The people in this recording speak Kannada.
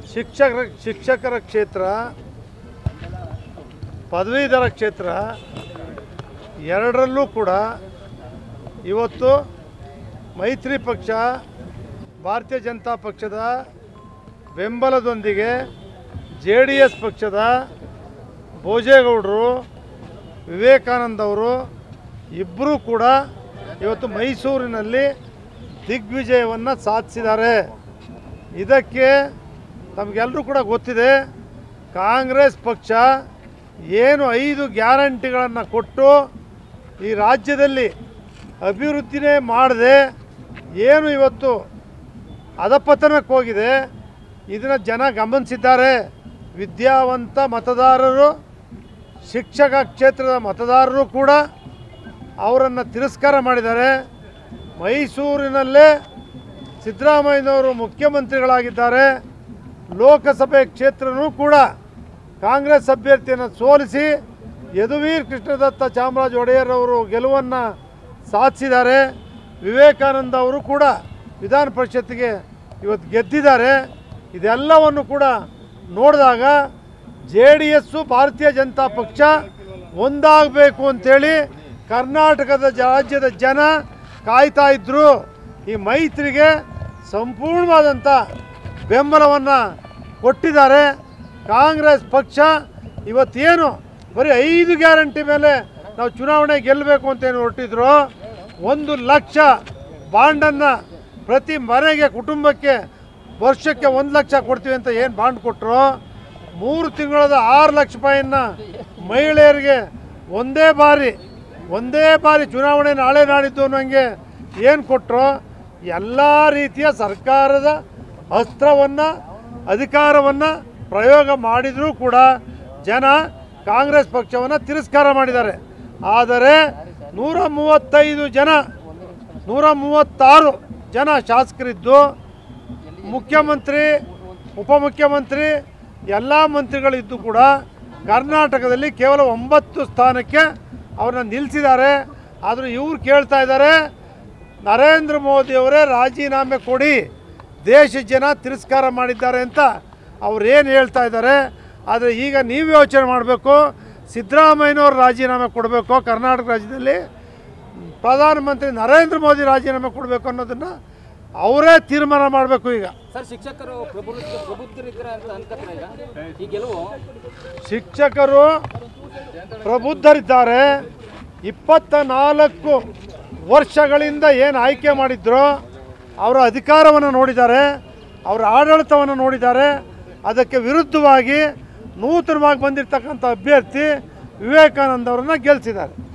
ಶಿಕ್ಷಕರ ಶಿಕ್ಷಕರ ಕ್ಷೇತ್ರ ಪದವೀಧರ ಕ್ಷೇತ್ರ ಎರಡರಲ್ಲೂ ಕೂಡ ಇವತ್ತು ಮೈತ್ರಿ ಪಕ್ಷ ಭಾರತೀಯ ಜನತಾ ಪಕ್ಷದ ಬೆಂಬಲದೊಂದಿಗೆ ಜೆ ಡಿ ಎಸ್ ಪಕ್ಷದ ಭೋಜೇಗೌಡರು ವಿವೇಕಾನಂದ ಅವರು ಇಬ್ಬರೂ ಕೂಡ ಇವತ್ತು ಮೈಸೂರಿನಲ್ಲಿ ದಿಗ್ವಿಜಯವನ್ನು ಸಾಧಿಸಿದ್ದಾರೆ ಇದಕ್ಕೆ ತಮಗೆಲ್ಲರೂ ಕೂಡ ಗೊತ್ತಿದೆ ಕಾಂಗ್ರೆಸ್ ಪಕ್ಷ ಏನು ಐದು ಗ್ಯಾರಂಟಿಗಳನ್ನು ಕೊಟ್ಟು ಈ ರಾಜ್ಯದಲ್ಲಿ ಅಭಿವೃದ್ಧಿನೇ ಮಾಡದೆ ಏನು ಇವತ್ತು ಅಧಪತನಕ್ಕೆ ಹೋಗಿದೆ ಇದನ್ನು ಜನ ಗಮನಿಸಿದ್ದಾರೆ ವಿದ್ಯಾವಂತ ಮತದಾರರು ಶಿಕ್ಷಕ ಕ್ಷೇತ್ರದ ಮತದಾರರು ಕೂಡ ಅವರನ್ನು ತಿರಸ್ಕಾರ ಮಾಡಿದ್ದಾರೆ ಮೈಸೂರಿನಲ್ಲೇ ಸಿದ್ದರಾಮಯ್ಯನವರು ಮುಖ್ಯಮಂತ್ರಿಗಳಾಗಿದ್ದಾರೆ ಲೋಕಸಭೆ ಕ್ಷೇತ್ರನೂ ಕೂಡ ಕಾಂಗ್ರೆಸ್ ಅಭ್ಯರ್ಥಿಯನ್ನು ಸೋಲಿಸಿ ಯದುವೀರ್ ಕೃಷ್ಣದತ್ತ ಚಾಮರಾಜ ಒಡೆಯರ್ ಅವರು ಗೆಲುವನ್ನು ಸಾಧಿಸಿದ್ದಾರೆ ವಿವೇಕಾನಂದ ಅವರು ಕೂಡ ವಿಧಾನ ಪರಿಷತ್ತಿಗೆ ಇವತ್ತು ಗೆದ್ದಿದ್ದಾರೆ ಇದೆಲ್ಲವನ್ನು ಕೂಡ ನೋಡಿದಾಗ ಜೆ ಡಿ ಎಸ್ಸು ಭಾರತೀಯ ಜನತಾ ಪಕ್ಷ ಒಂದಾಗಬೇಕು ಅಂತೇಳಿ ಕರ್ನಾಟಕದ ಜ- ರಾಜ್ಯದ ಜನ ಕಾಯ್ತಾ ಇದ್ದರು ಈ ಮೈತ್ರಿಗೆ ಸಂಪೂರ್ಣವಾದಂಥ ಬೆಂಬಲವನ್ನು ಕೊಟ್ಟಿದ್ದಾರೆ ಕಾಂಗ್ರೆಸ್ ಪಕ್ಷ ಇವತ್ತೇನು ಬರೀ ಐದು ಗ್ಯಾರಂಟಿ ಮೇಲೆ ನಾವು ಚುನಾವಣೆ ಗೆಲ್ಲಬೇಕು ಅಂತೇನು ಹೊರಟಿದ್ರು ಒಂದು ಲಕ್ಷ ಬಾಂಡನ್ನು ಪ್ರತಿ ಮನೆಗೆ ಕುಟುಂಬಕ್ಕೆ ವರ್ಷಕ್ಕೆ ಒಂದು ಲಕ್ಷ ಕೊಡ್ತೀವಿ ಅಂತ ಏನು ಬಾಂಡ್ ಕೊಟ್ಟರು ಮೂರು ತಿಂಗಳದ ಆರು ಲಕ್ಷ ರೂಪಾಯಿಯನ್ನು ಮಹಿಳೆಯರಿಗೆ ಒಂದೇ ಬಾರಿ ಒಂದೇ ಬಾರಿ ಚುನಾವಣೆ ನಾಳೆ ನಾಡಿದ್ದು ಅನ್ನೋಂಗೆ ಏನು ಕೊಟ್ಟರು ಎಲ್ಲ ರೀತಿಯ ಸರ್ಕಾರದ ಅಸ್ತ್ರವನ್ನು ಅಧಿಕಾರವನ್ನು ಪ್ರಯೋಗ ಮಾಡಿದರೂ ಕೂಡ ಜನ ಕಾಂಗ್ರೆಸ್ ಪಕ್ಷವನ್ನು ತಿರಸ್ಕಾರ ಮಾಡಿದ್ದಾರೆ ಆದರೆ ನೂರ ಮೂವತ್ತೈದು ಜನ ನೂರ ಮೂವತ್ತಾರು ಜನ ಶಾಸಕರಿದ್ದು ಮುಖ್ಯಮಂತ್ರಿ ಉಪಮುಖ್ಯಮಂತ್ರಿ ಎಲ್ಲ ಮಂತ್ರಿಗಳಿದ್ದು ಕೂಡ ಕರ್ನಾಟಕದಲ್ಲಿ ಕೇವಲ ಒಂಬತ್ತು ಸ್ಥಾನಕ್ಕೆ ಅವ್ರನ್ನ ನಿಲ್ಲಿಸಿದ್ದಾರೆ ಆದರೂ ಇವ್ರು ಕೇಳ್ತಾ ಇದ್ದಾರೆ ನರೇಂದ್ರ ಮೋದಿಯವರೇ ರಾಜೀನಾಮೆ ಕೊಡಿ ದೇಶ ಜನ ತಿರಸ್ಕಾರ ಮಾಡಿದ್ದಾರೆ ಅಂತ ಅವ್ರೇನು ಹೇಳ್ತಾ ಇದ್ದಾರೆ ಆದರೆ ಈಗ ನೀವು ಯೋಚನೆ ಮಾಡಬೇಕು ಸಿದ್ದರಾಮಯ್ಯನವ್ರು ರಾಜೀನಾಮೆ ಕೊಡಬೇಕು ಕರ್ನಾಟಕ ರಾಜ್ಯದಲ್ಲಿ ಪ್ರಧಾನಮಂತ್ರಿ ನರೇಂದ್ರ ಮೋದಿ ರಾಜೀನಾಮೆ ಕೊಡಬೇಕು ಅನ್ನೋದನ್ನು ಅವರೇ ತೀರ್ಮಾನ ಮಾಡಬೇಕು ಈಗ ಸರ್ ಶಿಕ್ಷಕರು ಪ್ರಬುದ್ಧ ಪ್ರಬುದ್ಧರಿದ್ದಾರೆ ಅಂತ ಅನ್ಕತ್ರ ಈಗ ಈ ಗೆಲುವು ಶಿಕ್ಷಕರು ಪ್ರಬುದ್ಧರಿದ್ದಾರೆ ಇಪ್ಪತ್ತ ನಾಲ್ಕು ವರ್ಷಗಳಿಂದ ಏನು ಆಯ್ಕೆ ಮಾಡಿದ್ರೋ ಅವರ ಅಧಿಕಾರವನ್ನು ನೋಡಿದ್ದಾರೆ ಅವರ ಆಡಳಿತವನ್ನು ನೋಡಿದ್ದಾರೆ ಅದಕ್ಕೆ ವಿರುದ್ಧವಾಗಿ ನೂತನವಾಗಿ ಬಂದಿರತಕ್ಕಂಥ ಅಭ್ಯರ್ಥಿ ವಿವೇಕಾನಂದ ಅವರನ್ನು ಗೆಲ್ಲಿಸಿದ್ದಾರೆ